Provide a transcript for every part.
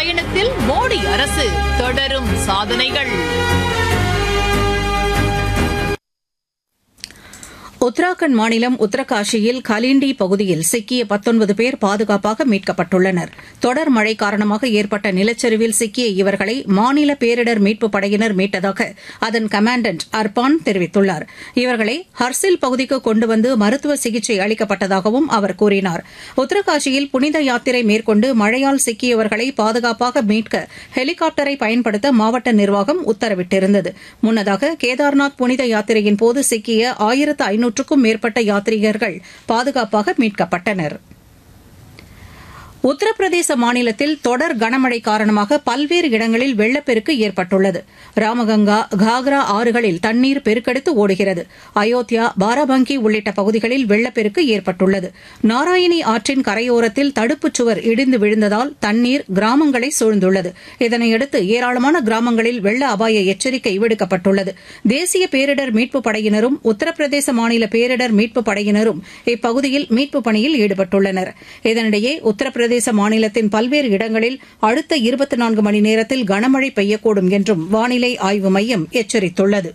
பயணத்தில் மோடி அரசு தொடரும் சாதனைகள் உத்தராகண்ட் மாநிலம் உத்தரகாஷியில் கலிண்டி பகுதியில் சிக்கிய பத்தொன்பது பேர் பாதுகாப்பாக மீட்கப்பட்டுள்ளனர் தொடர் மழை காரணமாக ஏற்பட்ட நிலச்சரிவில் சிக்கிய இவர்களை மாநில பேரிடர் மீட்புப் படையினர் மீட்டதாக அதன் கமாண்டன்ட் அர்பான் தெரிவித்துள்ளார் இவர்களை ஹர்சில் பகுதிக்கு கொண்டு வந்து மருத்துவ சிகிச்சை அளிக்கப்பட்டதாகவும் அவர் கூறினார் உத்தரகாஷியில் புனித யாத்திரை மேற்கொண்டு மழையால் சிக்கியவர்களை பாதுகாப்பாக மீட்க ஹெலிகாப்டரை பயன்படுத்த மாவட்ட நிர்வாகம் உத்தரவிட்டிருந்தது முன்னதாக கேதார்நாத் புனித யாத்திரையின் போது சிக்கிய ஆயிரத்து ஐநூற்றுக்கும் மேற்பட்ட யாத்ரீகர்கள் பாதுகாப்பாக மீட்கப்பட்டனர் உத்தரப்பிரதேச மாநிலத்தில் தொடர் கனமழை காரணமாக பல்வேறு இடங்களில் வெள்ளப்பெருக்கு ஏற்பட்டுள்ளது ராமகங்கா காக்ரா ஆறுகளில் தண்ணீர் பெருக்கெடுத்து ஓடுகிறது அயோத்தியா பாராபங்கி உள்ளிட்ட பகுதிகளில் வெள்ளப்பெருக்கு ஏற்பட்டுள்ளது நாராயணி ஆற்றின் கரையோரத்தில் தடுப்புச் சுவர் இடிந்து விழுந்ததால் தண்ணீர் கிராமங்களை சூழ்ந்துள்ளது இதனையடுத்து ஏராளமான கிராமங்களில் வெள்ள அபாய எச்சரிக்கை விடுக்கப்பட்டுள்ளது தேசிய பேரிடர் மீட்புப் படையினரும் உத்தரப்பிரதேச மாநில பேரிடர் மீட்புப் படையினரும் இப்பகுதியில் மீட்புப் பணியில் ஈடுபட்டுள்ளனர் இதனிடையே உத்தரப்பிரதேச மாநிலத்தின் பல்வேறு இடங்களில் அடுத்த இருபத்தி நான்கு மணி நேரத்தில் கனமழை பெய்யக்கூடும் என்றும் வானிலை ஆய்வு மையம் எச்சரித்துள்ளது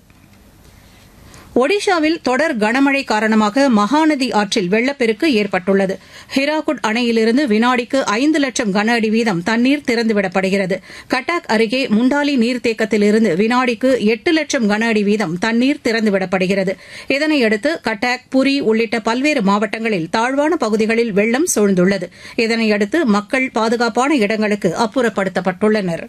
ஒடிஷாவில் தொடர் கனமழை காரணமாக மகாநதி ஆற்றில் வெள்ளப்பெருக்கு ஏற்பட்டுள்ளது ஹிராகுட் அணையிலிருந்து வினாடிக்கு ஐந்து லட்சம் கன அடி வீதம் தண்ணீர் திறந்துவிடப்படுகிறது கட்டாக் அருகே முண்டாலி நீர்த்தேக்கத்திலிருந்து வினாடிக்கு எட்டு லட்சம் கன அடி வீதம் தண்ணீர் திறந்துவிடப்படுகிறது இதனையடுத்து கட்டாக் புரி உள்ளிட்ட பல்வேறு மாவட்டங்களில் தாழ்வான பகுதிகளில் வெள்ளம் சூழ்ந்துள்ளது இதனையடுத்து மக்கள் பாதுகாப்பான இடங்களுக்கு அப்புறப்படுத்தப்பட்டுள்ளனா்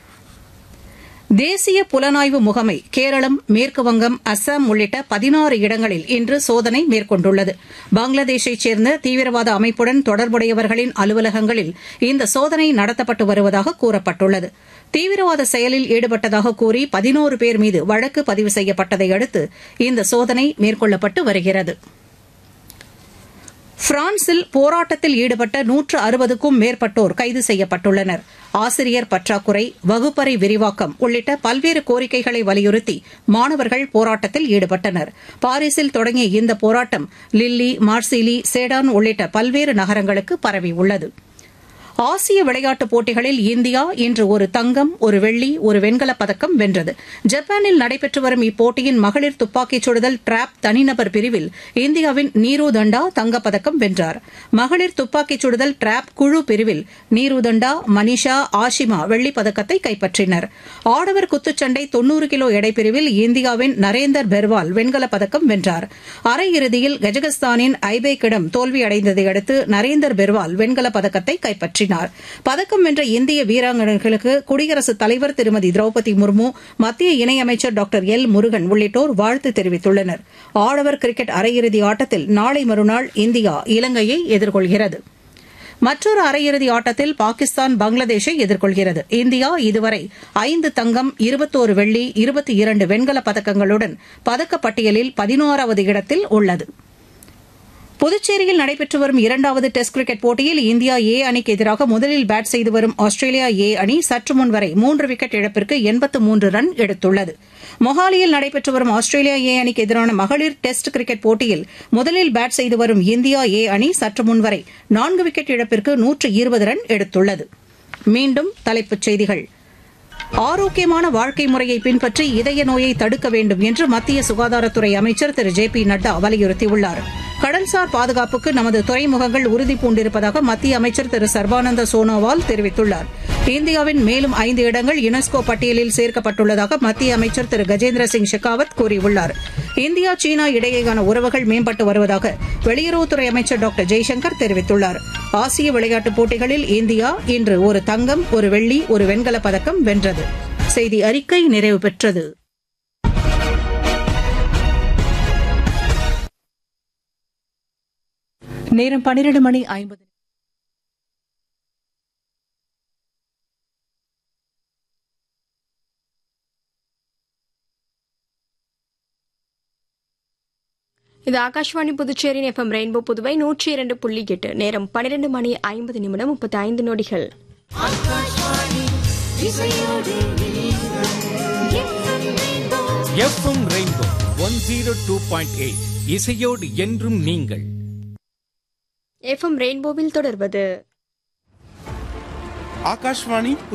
தேசிய புலனாய்வு முகமை கேரளம் மேற்குவங்கம் அஸ்ஸாம் உள்ளிட்ட பதினாறு இடங்களில் இன்று சோதனை மேற்கொண்டுள்ளது பங்களாதேஷைச் சேர்ந்த தீவிரவாத அமைப்புடன் தொடர்புடையவர்களின் அலுவலகங்களில் இந்த சோதனை நடத்தப்பட்டு வருவதாக கூறப்பட்டுள்ளது தீவிரவாத செயலில் ஈடுபட்டதாக கூறி பதினோரு பேர் மீது வழக்கு பதிவு செய்யப்பட்டதை அடுத்து இந்த சோதனை மேற்கொள்ளப்பட்டு வருகிறது பிரான்சில் போராட்டத்தில் ஈடுபட்ட நூற்று அறுபதுக்கும் மேற்பட்டோர் கைது செய்யப்பட்டுள்ளனர் ஆசிரியர் பற்றாக்குறை வகுப்பறை விரிவாக்கம் உள்ளிட்ட பல்வேறு கோரிக்கைகளை வலியுறுத்தி மாணவர்கள் போராட்டத்தில் ஈடுபட்டனர் பாரிஸில் தொடங்கிய இந்த போராட்டம் லில்லி மார்சிலி சேடான் உள்ளிட்ட பல்வேறு நகரங்களுக்கு பரவியுள்ளது ஆசிய விளையாட்டுப் போட்டிகளில் இந்தியா இன்று ஒரு தங்கம் ஒரு வெள்ளி ஒரு வெண்கலப் பதக்கம் வென்றது ஜப்பானில் நடைபெற்று வரும் இப்போட்டியின் மகளிர் துப்பாக்கிச் சுடுதல் டிராப் தனிநபர் பிரிவில் இந்தியாவின் நீரு தண்டா தங்கப்பதக்கம் வென்றார் மகளிர் துப்பாக்கிச் சுடுதல் டிராப் குழு பிரிவில் நீரு தண்டா மனிஷா ஆஷிமா வெள்ளிப் பதக்கத்தை கைப்பற்றினர் ஆடவர் குத்துச்சண்டை தொன்னூறு கிலோ எடைப்பிரிவில் இந்தியாவின் நரேந்தர் பெர்வால் வெண்கலப் பதக்கம் வென்றார் அரையிறுதியில் கஜகஸ்தானின் ஐபேக்கிடம் தோல்வியடைந்ததை அடுத்து நரேந்தர் பெர்வால் வெண்கலப் பதக்கத்தை கைப்பற்றினார் பதக்கம் வென்ற இந்திய வீராங்கனைகளுக்கு குடியரசுத் தலைவர் திருமதி திரௌபதி முர்மு மத்திய இணையமைச்சர் டாக்டர் எல் முருகன் உள்ளிட்டோர் வாழ்த்து தெரிவித்துள்ளனர் ஆடவர் கிரிக்கெட் அரையிறுதி ஆட்டத்தில் நாளை மறுநாள் இந்தியா இலங்கையை எதிர்கொள்கிறது மற்றொரு அரையிறுதி ஆட்டத்தில் பாகிஸ்தான் பங்களாதேஷை எதிர்கொள்கிறது இந்தியா இதுவரை ஐந்து தங்கம் இருபத்தோரு வெள்ளி இருபத்தி இரண்டு வெண்கலப் பதக்கங்களுடன் பதக்கப்பட்டியலில் பதினோராவது இடத்தில் உள்ளது புதுச்சேரியில் நடைபெற்று வரும் இரண்டாவது டெஸ்ட் கிரிக்கெட் போட்டியில் இந்தியா ஏ அணிக்கு எதிராக முதலில் பேட் செய்து வரும் ஆஸ்திரேலியா ஏ அணி சற்று முன் வரை மூன்று விக்கெட் இழப்பிற்கு எண்பத்து மூன்று ரன் எடுத்துள்ளது மொஹாலியில் நடைபெற்று வரும் ஆஸ்திரேலியா ஏ அணிக்கு எதிரான மகளிர் டெஸ்ட் கிரிக்கெட் போட்டியில் முதலில் பேட் செய்து வரும் இந்தியா ஏ அணி சற்று முன் வரை நான்கு விக்கெட் இழப்பிற்கு நூற்று இருபது ரன் எடுத்துள்ளது மீண்டும் தலைப்புச் செய்திகள் ஆரோக்கியமான வாழ்க்கை முறையை பின்பற்றி இதய நோயை தடுக்க வேண்டும் என்று மத்திய சுகாதாரத்துறை அமைச்சர் திரு ஜே பி நட்டா வலியுறுத்தியுள்ளார் கடல்சார் பாதுகாப்புக்கு நமது துறைமுகங்கள் உறுதி பூண்டிருப்பதாக மத்திய அமைச்சர் திரு சர்பானந்த சோனோவால் தெரிவித்துள்ளார் இந்தியாவின் மேலும் ஐந்து இடங்கள் யுனெஸ்கோ பட்டியலில் சேர்க்கப்பட்டுள்ளதாக மத்திய அமைச்சர் திரு கஜேந்திர சிங் ஷெகாவத் கூறியுள்ளார் இந்தியா சீனா இடையேயான உறவுகள் மேம்பட்டு வருவதாக வெளியுறவுத்துறை அமைச்சர் டாக்டர் ஜெய்சங்கர் தெரிவித்துள்ளார் ஆசிய விளையாட்டுப் போட்டிகளில் இந்தியா இன்று ஒரு தங்கம் ஒரு வெள்ளி ஒரு வெண்கலப் பதக்கம் வென்றது செய்தி அறிக்கை நிறைவு பெற்றது நேரம் பன்னிரண்டு மணி ஐம்பது இது ஆகாஷ்வாணி புதுச்சேரியின் எஃப்எம் ரெயின்போ புதுவை நூற்றி இரண்டு புள்ளி எட்டு நேரம் பன்னிரண்டு மணி ஐம்பது நிமிடம் முப்பத்தி ஐந்து நொடிகள் FM rainbow one zero two point eight இசையோடு என்றும் நீங்கள் எஃப்எம் ரெயின்போவில் தொடர்வது ஆகாஷ்வாணி